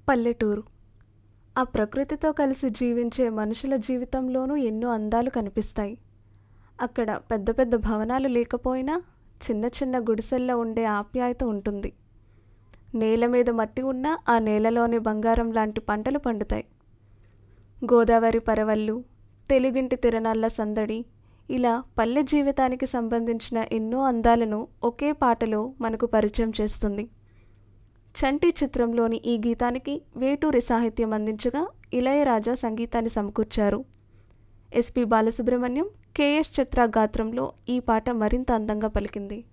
పల్లెటూరు ఆ ప్రకృతితో కలిసి జీవించే మనుషుల జీవితంలోనూ ఎన్నో అందాలు కనిపిస్తాయి అక్కడ పెద్ద పెద్ద భవనాలు లేకపోయినా చిన్న చిన్న గుడిసెల్లో ఉండే ఆప్యాయత ఉంటుంది నేల మీద మట్టి ఉన్నా ఆ నేలలోని బంగారం లాంటి పంటలు పండుతాయి గోదావరి పరవళ్ళు తెలుగింటి తిరణాళ్ళ సందడి ఇలా పల్లె జీవితానికి సంబంధించిన ఎన్నో అందాలను ఒకే పాటలో మనకు పరిచయం చేస్తుంది చంటి చిత్రంలోని ఈ గీతానికి వేటూరి సాహిత్యం అందించగా ఇళయరాజా సంగీతాన్ని సమకూర్చారు ఎస్పి బాలసుబ్రహ్మణ్యం కెఎస్ చిత్ర గాత్రంలో ఈ పాట మరింత అందంగా పలికింది